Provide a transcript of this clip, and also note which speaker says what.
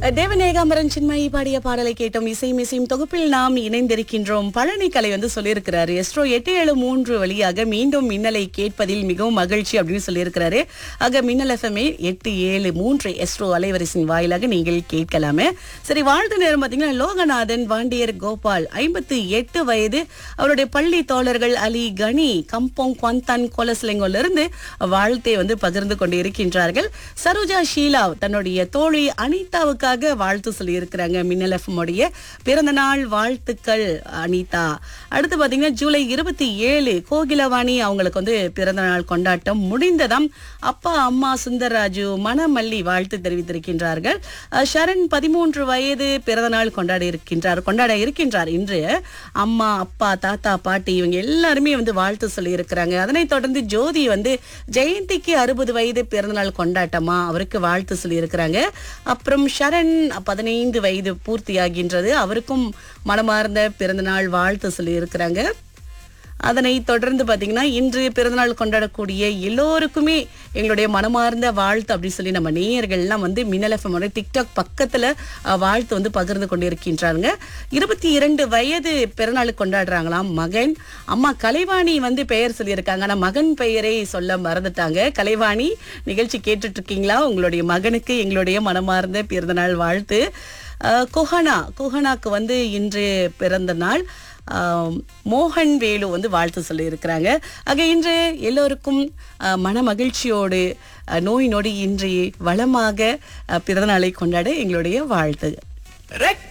Speaker 1: தேவநேகாம்பரன் சின்மயி பாடிய பாடலை கேட்டோம் இசை மிசையும் தொகுப்பில் நாம் இணைந்திருக்கின்றோம் பழனி கலை வந்து சொல்லியிருக்கிறாரு எஸ்ட்ரோ எட்டு ஏழு மூன்று வழியாக மீண்டும் மின்னலை கேட்பதில் மிகவும் மகிழ்ச்சி அப்படின்னு சொல்லியிருக்கிறாரு ஆக மின்னல் எஃப்எம்ஏ எட்டு ஏழு மூன்று எஸ்ட்ரோ அலைவரிசின் வாயிலாக நீங்கள் கேட்கலாமே சரி வாழ்த்து நேரம் பார்த்தீங்கன்னா லோகநாதன் வாண்டியர் கோபால் ஐம்பத்தி எட்டு வயது அவருடைய பள்ளி தோழர்கள் அலி கனி கம்போங் குவந்தான் கொலஸ்லிங்கோல இருந்து வாழ்த்தை வந்து பகிர்ந்து கொண்டு இருக்கின்றார்கள் சரோஜா ஷீலா தன்னுடைய தோழி அனிதாவுக்காக வாழ்த்து சொல்லி இருக்கிறாங்க மின்னல் எஃப்எம் உடைய பிறந்த நாள் வாழ்த்துக்கள் அனிதா அடுத்து பாத்தீங்கன்னா ஜூலை இருபத்தி ஏழு கோகிலவாணி அவங்களுக்கு வந்து பிறந்த நாள் கொண்டாட்டம் முடிந்ததாம் அப்பா அம்மா சுந்தரராஜு மணமல்லி வாழ்த்து தெரிவித்திருக்கின்றார்கள் அஹ் ஷரண் பதிமூன்று வயது பிறந்த நாள் கொண்டாட இருக்கின்றார் கொண்டாட இருக்கின்றார் இன்று அம்மா அப்பா தாத்தா பாட்டி இவங்க எல்லாருமே வந்து வாழ்த்து சொல்லி இருக்கிறாங்க அதனைத் தொடர்ந்து ஜோதி வந்து ஜெயந்திக்கு அறுபது வயது பிறந்தநாள் கொண்டாட்டமா அவருக்கு வாழ்த்து சொல்லி இருக்கிறாங்க அப்புறம் ஷரண் பதினைந்து வயது பூர்த்தியாகின்றது அவருக்கும் மனமார்ந்த பிறந்தநாள் வாழ்த்து சொல்லி இருக்கிறாங்க அதனை தொடர்ந்து பாத்தீங்கன்னா இன்று பிறந்தநாள் கொண்டாடக்கூடிய எல்லோருக்குமே எங்களுடைய மனமார்ந்த வாழ்த்து அப்படி சொல்லி நம்ம நேயர்கள்லாம் வந்து மின்னல் எஃப்எம் டிக்டாக் பக்கத்துல அஹ், வாழ்த்து வந்து பகிர்ந்து கொண்டிருக்கின்றாங்க இருபத்தி இரண்டு வயது பிறநாள் கொண்டாடுறாங்களாம் மகன் அம்மா கலைவாணி வந்து பெயர் சொல்லியிருக்காங்க ஆனா மகன் பெயரை சொல்ல மறந்துட்டாங்க கலைவாணி நிகழ்ச்சி கேட்டுட்டு இருக்கீங்களா உங்களுடைய மகனுக்கு எங்களுடைய மனமார்ந்த பிறந்தநாள் வாழ்த்து அஹ், குஹனா குஹனாக்கு வந்து இன்று பிறந்த நாள் ஆம், மோகன் வேலு வந்து வாழ்த்து சொல்லி இருக்கிறாங்க ஆக இன்று எல்லோருக்கும் அஹ், மன மகிழ்ச்சியோடு அஹ், நோய் நொடி இன்றி வளமாக அஹ், பிறந்தநாளை கொண்டாட எங்களுடைய வாழ்த்து